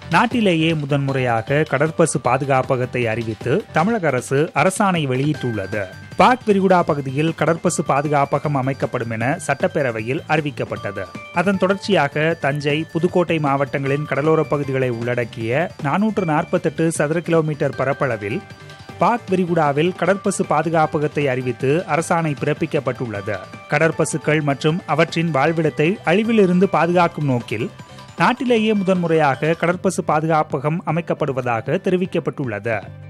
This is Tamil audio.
நாட்டிலேயே முதன்முறையாக கடற்பசு பாதுகாப்பகத்தை அறிவித்து தமிழக அரசு அரசாணை வெளியிட்டுள்ளது பாக் விரிகுடா பகுதியில் கடற்பசு பாதுகாப்பகம் அமைக்கப்படும் என சட்டப்பேரவையில் அறிவிக்கப்பட்டது அதன் தொடர்ச்சியாக தஞ்சை புதுக்கோட்டை மாவட்டங்களின் கடலோரப் பகுதிகளை உள்ளடக்கிய நானூற்று நாற்பத்தெட்டு சதுர கிலோமீட்டர் பரப்பளவில் பாக் விரிகுடாவில் கடற்பசு பாதுகாப்பகத்தை அறிவித்து அரசாணை பிறப்பிக்கப்பட்டுள்ளது கடற்பசுக்கள் மற்றும் அவற்றின் வாழ்விடத்தை அழிவிலிருந்து பாதுகாக்கும் நோக்கில் நாட்டிலேயே முதன்முறையாக கடற்பசு பாதுகாப்பகம் அமைக்கப்படுவதாக தெரிவிக்கப்பட்டுள்ளது